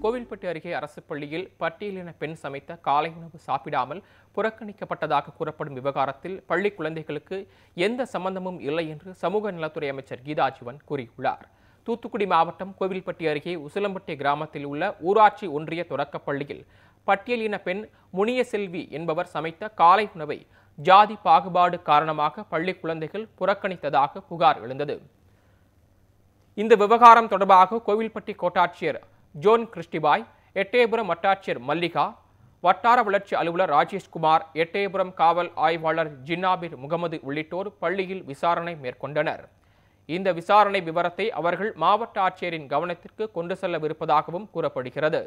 கோவில்பட்டி அருகே அரசு பள்ளியில் பட்டியலின பெண் சமைத்த காலை உணவு சாப்பிடாமல் புறக்கணிக்கப்பட்டதாக கூறப்படும் விவகாரத்தில் பள்ளி குழந்தைகளுக்கு எந்த சம்பந்தமும் இல்லை என்று சமூக நலத்துறை அமைச்சர் கீதா ஜீவன் கூறியுள்ளார் தூத்துக்குடி மாவட்டம் கோவில்பட்டி அருகே உசிலம்பட்டி கிராமத்தில் உள்ள ஊராட்சி ஒன்றிய தொடக்கப் பள்ளியில் பட்டியலின பெண் முனியசெல்வி என்பவர் சமைத்த காலை உணவை ஜாதி பாகுபாடு காரணமாக பள்ளி குழந்தைகள் புறக்கணித்ததாக புகார் எழுந்தது இந்த விவகாரம் தொடர்பாக கோவில்பட்டி கோட்டாட்சியர் ஜோன் கிறிஸ்டிபாய் எட்டயபுரம் வட்டாட்சியர் மல்லிகா வட்டார வளர்ச்சி அலுவலர் ராஜேஷ்குமார் எட்டயபுரம் காவல் ஆய்வாளர் ஜின்னாபிர் முகமது உள்ளிட்டோர் பள்ளியில் விசாரணை மேற்கொண்டனர் இந்த விசாரணை விவரத்தை அவர்கள் மாவட்ட ஆட்சியரின் கவனத்திற்கு கொண்டு செல்லவிருப்பதாகவும் கூறப்படுகிறது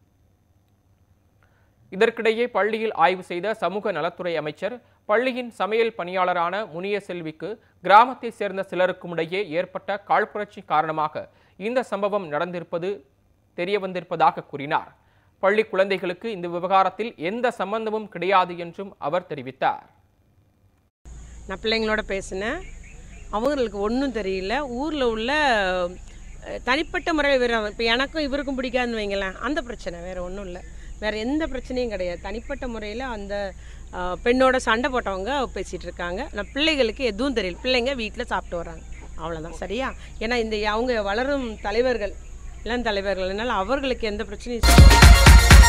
இதற்கிடையே பள்ளியில் ஆய்வு செய்த சமூக நலத்துறை அமைச்சர் பள்ளியின் சமையல் பணியாளரான முனிய செல்விக்கு கிராமத்தை சேர்ந்த சிலருக்கும் இடையே ஏற்பட்ட காழ்ப்புணர்ச்சி காரணமாக இந்த சம்பவம் நடந்திருப்பது தெரிய வந்திருப்பதாக கூறினார் பள்ளி குழந்தைகளுக்கு இந்த விவகாரத்தில் எந்த சம்பந்தமும் கிடையாது என்றும் அவர் தெரிவித்தார் நான் பிள்ளைங்களோட பேசினேன் அவங்களுக்கு ஒன்றும் தெரியல ஊரில் உள்ள அஹ், தனிப்பட்ட முறையில் வேறு இப்போ எனக்கும் இவருக்கும் பிடிக்காதுன்னு வைங்களேன் அந்த பிரச்சனை வேறு ஒன்றும் இல்லை வேறு எந்த பிரச்சனையும் கிடையாது தனிப்பட்ட முறையில் அந்த அஹ், பெண்ணோட சண்டை போட்டவங்க பேசிகிட்டு இருக்காங்க நான் பிள்ளைகளுக்கு எதுவும் தெரியல பிள்ளைங்க வீட்டில் சாப்பிட்டு வராங்க அவ்வளோதான் சரியா ஏன்னா இந்த அவங்க வளரும் தலைவர்கள் இளம் தலைவர்கள் அதனால் அவர்களுக்கு எந்த பிரச்சனையும்